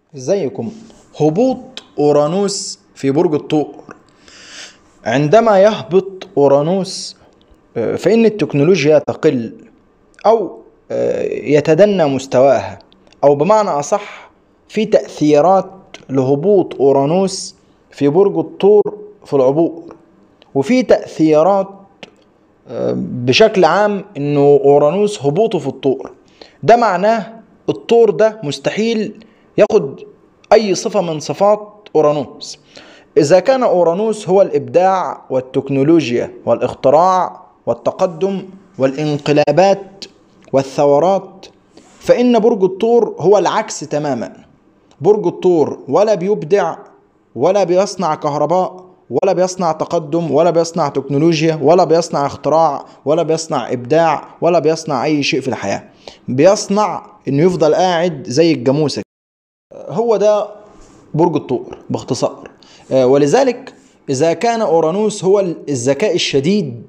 ازيكم هبوط اورانوس في برج الثور عندما يهبط اورانوس آه، فان التكنولوجيا تقل او آه، يتدنى مستواها او بمعنى اصح في تاثيرات لهبوط اورانوس في برج الثور في العبور وفي تاثيرات آه، بشكل عام انه اورانوس هبوطه في الطور ده معناه الطور ده مستحيل ياخد اي صفة من صفات اورانوس اذا كان اورانوس هو الابداع والتكنولوجيا والاختراع والتقدم والانقلابات والثورات فان برج الثور هو العكس تماما برج الثور ولا بيبدع ولا بيصنع كهرباء ولا بيصنع تقدم ولا بيصنع تكنولوجيا ولا بيصنع اختراع ولا بيصنع ابداع ولا بيصنع اي شيء في الحياه بيصنع انه يفضل قاعد زي الجاموسه هو ده برج الثور باختصار آه، ولذلك اذا كان اورانوس هو الذكاء الشديد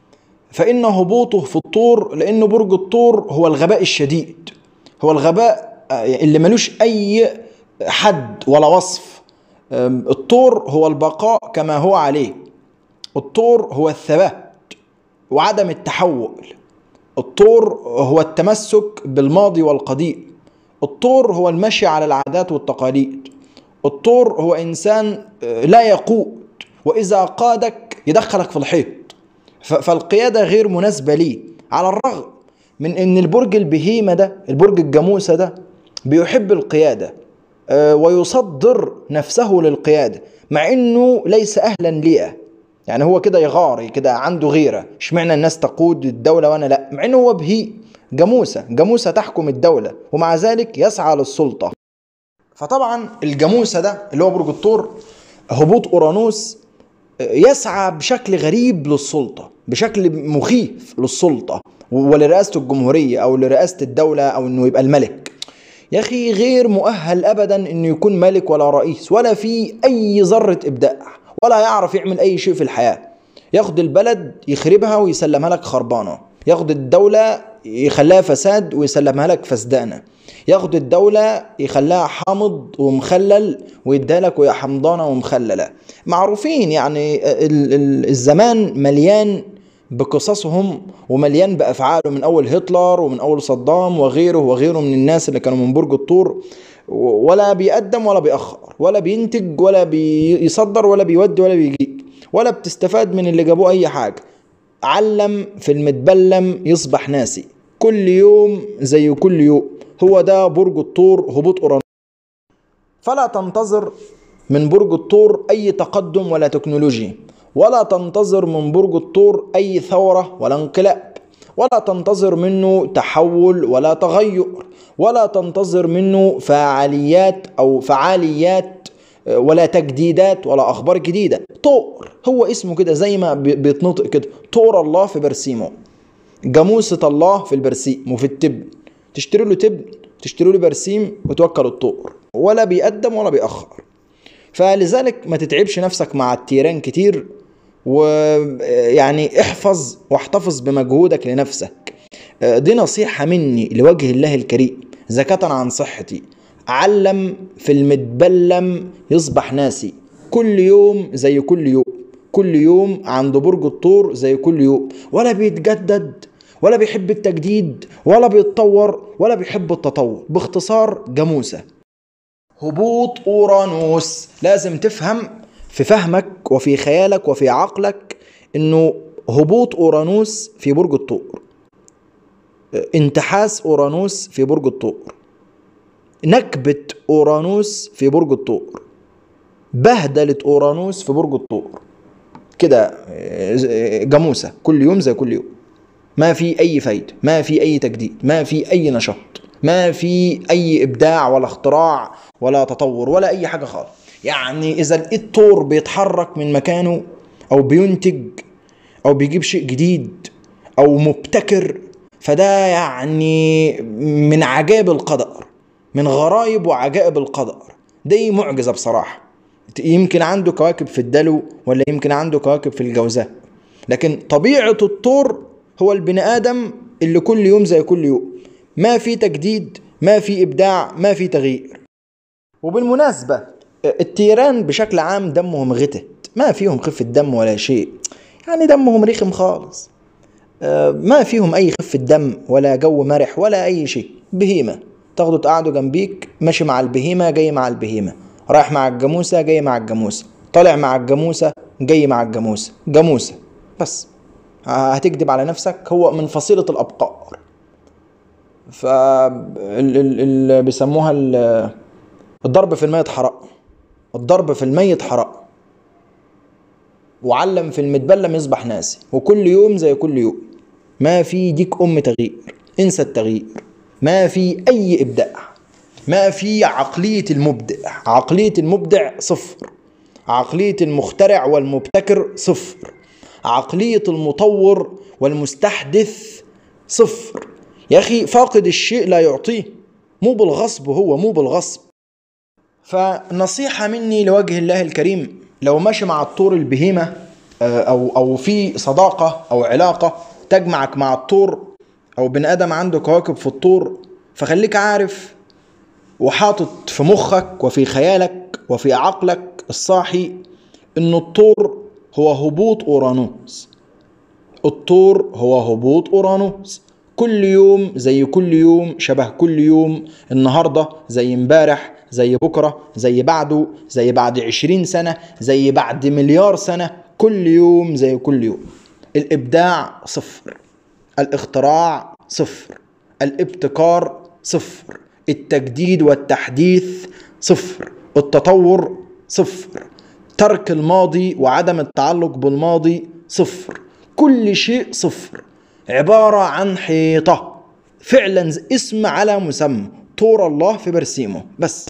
فان هبوطه في الطور لان برج الطور هو الغباء الشديد هو الغباء آه، اللي ملوش اي حد ولا وصف آم، الطور هو البقاء كما هو عليه الطور هو الثبات وعدم التحول الطور هو التمسك بالماضي والقديم الطور هو المشي على العادات والتقاليد الطور هو انسان آه، لا يقود واذا قادك يدخلك في الحيط ف- فالقياده غير مناسبه ليه على الرغم من ان البرج البهيمه ده البرج الجاموسه ده بيحب القياده آه، ويصدر نفسه للقياده مع انه ليس اهلا ليها يعني هو كده يغار كده عنده غيره اشمعنى الناس تقود الدوله وانا لا مع انه هو بهي جاموسه جاموسه تحكم الدوله ومع ذلك يسعى للسلطه فطبعا الجاموسه ده اللي هو برج الثور هبوط اورانوس يسعى بشكل غريب للسلطه بشكل مخيف للسلطه ولرئاسه الجمهوريه او لرئاسه الدوله او انه يبقى الملك يا اخي غير مؤهل ابدا انه يكون ملك ولا رئيس ولا في اي ذره ابداع ولا يعرف يعمل اي شيء في الحياه ياخد البلد يخربها ويسلمها لك خربانه ياخد الدوله يخليها فساد ويسلمها لك فسدانه ياخد الدولة يخليها حامض ومخلل ويديها لك وهي حمضانة ومخللة معروفين يعني ال- ال- الزمان مليان بقصصهم ومليان بأفعاله من أول هتلر ومن أول صدام وغيره وغيره من الناس اللي كانوا من برج الطور و- ولا بيقدم ولا بيأخر ولا بينتج ولا بيصدر ولا بيودي ولا بيجيب ولا بتستفاد من اللي جابوه أي حاجة علم في المتبلم يصبح ناسي كل يوم زي كل يوم هو ده برج الطور هبوط أورانوس فلا تنتظر من برج الطور أي تقدم ولا تكنولوجيا ولا تنتظر من برج الطور أي ثورة ولا انقلاب ولا تنتظر منه تحول ولا تغير ولا تنتظر منه فعاليات أو فعاليات آه، ولا تجديدات ولا أخبار جديدة طور هو اسمه كده زي ما بي- بيتنطق كده طور الله في برسيمه جاموسة الله في البرسيم وفي التبن تشتري له تبن تشتري له برسيم وتوكل الطور ولا بيقدم ولا بيأخر فلذلك ما تتعبش نفسك مع التيران كتير ويعني احفظ واحتفظ بمجهودك لنفسك دي نصيحة مني لوجه الله الكريم زكاة عن صحتي علم في المتبلم يصبح ناسي كل يوم زي كل يوم كل يوم عند برج الطور زي كل يوم ولا بيتجدد ولا بيحب التجديد ولا بيتطور ولا بيحب التطور باختصار جاموسة هبوط اورانوس لازم تفهم في فهمك وفي خيالك وفي عقلك انه هبوط اورانوس في برج الطور انتحاس اورانوس في برج الطور نكبة اورانوس في برج الطور بهدلة اورانوس في برج الطور كده آه، جاموسة كل يوم زي كل يوم ما في اي فايدة ما في اي تجديد ما في اي نشاط ما في اي ابداع ولا اختراع ولا تطور ولا اي حاجة خالص يعني اذا لقيت طور بيتحرك من مكانه او بينتج او بيجيب شيء جديد او مبتكر فده يعني من عجائب القدر من غرائب وعجائب القدر دي معجزة بصراحة يمكن عنده كواكب في الدلو ولا يمكن عنده كواكب في الجوزاء لكن طبيعة الطور هو البني آدم اللي كل يوم زي كل يوم ما في تجديد ما في إبداع ما في تغيير وبالمناسبة التيران بشكل عام دمهم غتت ما فيهم خفة دم ولا شيء يعني دمهم رخم خالص آه، ما فيهم أي خفة دم ولا جو مرح ولا أي شيء بهيمة تاخده تقعده جنبيك ماشي مع البهيمة جاي مع البهيمة رايح مع الجاموسة جاي مع الجاموسة طالع مع الجاموسة جاي مع الجاموسة جاموسة بس هتكذب على نفسك هو من فصيلة الأبقار ف اللي بيسموها ال- الضرب في الميت حرام الضرب في الميت حرام وعلم في المتبلم يصبح ناسي وكل يوم زي كل يوم ما في ديك ام تغيير انسى التغيير ما في اي ابداع ما في عقليه المبدع عقليه المبدع صفر عقليه المخترع والمبتكر صفر عقليه المطور والمستحدث صفر يا اخي فاقد الشيء لا يعطيه مو بالغصب هو مو بالغصب فنصيحة مني لوجه الله الكريم لو ماشي مع الطور البهيمة آه، أو أو في صداقة أو علاقة تجمعك مع الطور أو بني آدم عنده كواكب في الطور فخليك عارف وحاطط في مخك وفي خيالك وفي عقلك الصاحي إن الطور هو هبوط أورانوس الطور هو هبوط اورانوس كل يوم زي كل يوم شبه كل يوم النهارده زي امبارح زي بكره زي بعده زي بعد عشرين سنه زي بعد مليار سنه كل يوم زي كل يوم الابداع صفر الاختراع صفر الابتكار صفر التجديد والتحديث صفر التطور صفر ترك الماضي وعدم التعلق بالماضي صفر كل شيء صفر عبارة عن حيطة فعلا اسم على مسمى طور الله في برسيمه بس